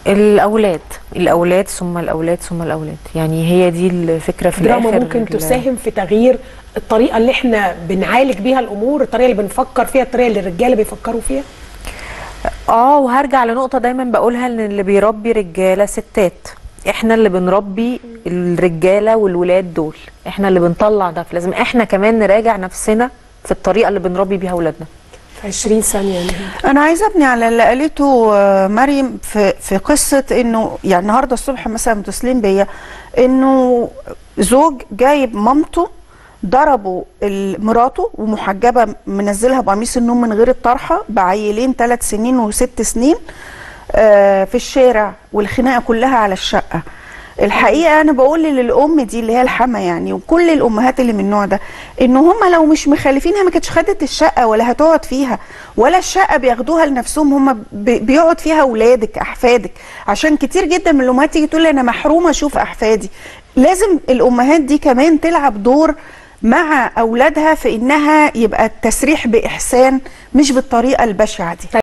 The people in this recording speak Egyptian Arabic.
الاولاد الاولاد ثم الاولاد ثم الاولاد يعني هي دي الفكره في دراما الاخر ممكن ال- تساهم في تغيير الطريقه اللي احنا بنعالج بيها الامور الطريقه اللي بنفكر فيها الطريقه اللي الرجاله بيفكروا فيها اه وهرجع لنقطة دايما بقولها ان اللي بيربي رجالة ستات احنا اللي بنربي الرجالة والولاد دول احنا اللي بنطلع ده فلازم احنا كمان نراجع نفسنا في الطريقة اللي بنربي بيها ولادنا في 20 ثانيه يعني. انا عايزه ابني على اللي قالته آه، مريم في في قصه انه يعني النهارده الصبح مثلا متصلين بيا انه زوج جايب مامته ضربوا ال- مراته ومحجبه منزلها بقميص النوم من غير الطرحه بعيلين ثلاث سنين وست سنين آه، في الشارع والخناقه كلها على الشقه الحقيقه انا بقول للام دي اللي هي الحما يعني وكل الامهات اللي من النوع ده ان هم لو مش مخلفينها ما كانتش خدت الشقه ولا هتقعد فيها ولا الشقه بياخدوها لنفسهم هم بي- بيقعد فيها اولادك احفادك عشان كتير جدا من الامهات تيجي تقول لي انا محرومه اشوف احفادي لازم الامهات دي كمان تلعب دور مع اولادها في انها يبقى التسريح باحسان مش بالطريقه البشعه دي